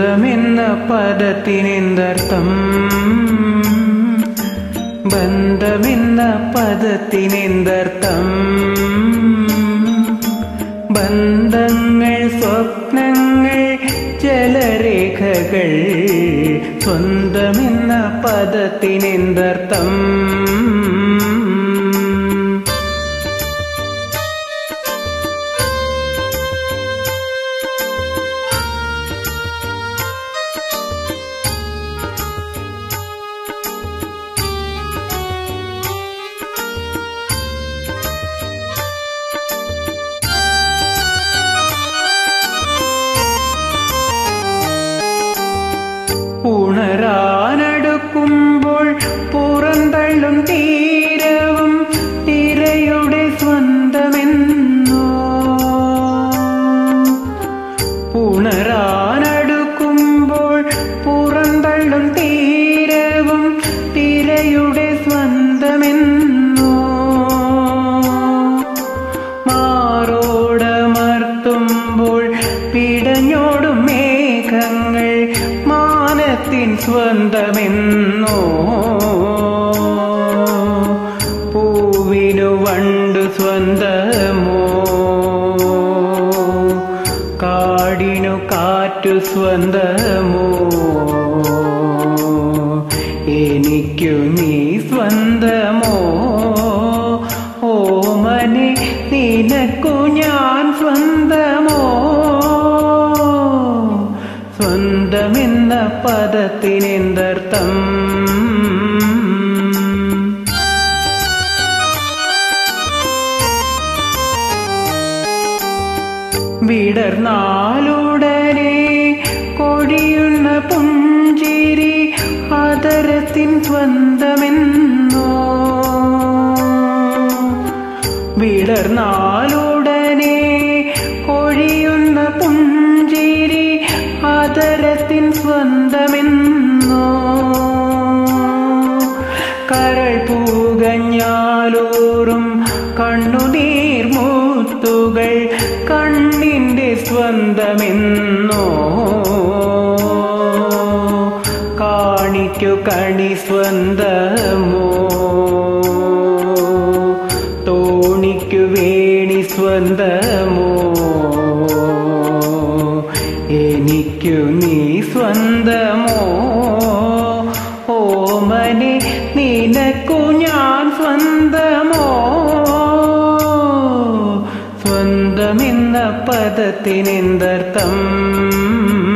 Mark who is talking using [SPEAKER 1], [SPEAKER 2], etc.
[SPEAKER 1] ബന്ധമെന്ന പദത്തിനെന്തർത്ഥം ബന്ധമെന്ന പദത്തിനെന്തർത്ഥം ബന്ധങ്ങൾ സ്വപ്നങ്ങൾ ജലരേഖകൾ സ്വന്തമെന്ന പദത്തിനെന്തർത്ഥം ഉണരാനടുക്കുമ്പോൾ പുറന്തള്ളും തീരവും തിരയുടെ സ്വന്തമെന്നോ ഉണരാനടുക്കുമ്പോൾ പുറന്തള്ളും തീരവും തിരയുടെ സ്വന്തമെന്നോ മാറോടമർത്തുമ്പോൾ പിടഞ്ഞോടും മേഘങ്ങൾ മാനത്തിൻ സ്വന്തമെന്നോ പൂവിനു വണ്ടു സ്വന്തമോ കാടിനു കാറ്റു സ്വന്തമോ എനിക്കു നീ സ്വന്തമോ ഓമനെ നിനക്കു ഞാൻ സ്വന്തമോ സ്വന്തമെന്ന പദത്തിനെന്തർത്ഥം വിടർന്നാലുടനെ കൊടിയുന്ന പുഞ്ചിരി അതരത്തിൻ സ്വന്തമെന്നോ വിടർന്നാലുടനെ കൊഴിയുന്ന പുഞ്ചിരി അതരത്തിൻ സ്വന്തമെന്നോ കരൾ പൂകഞ്ഞാലൂറും കണ്ണുനീർ മൂത്തുകൾ കണ്ണിന്റെ സ്വന്തമെന്നോ കാണിക്കു കണി സ്വന്തമോ തോണിക്കു വേണി സ്വന്തമോ എനിക്കു നീ സ്വന്തമോ ഓമനെ നിനക്കു ഞാൻ സ്വന്തമോ സ്വന്തമെന്ന പദത്തിനെന്തർത്ഥം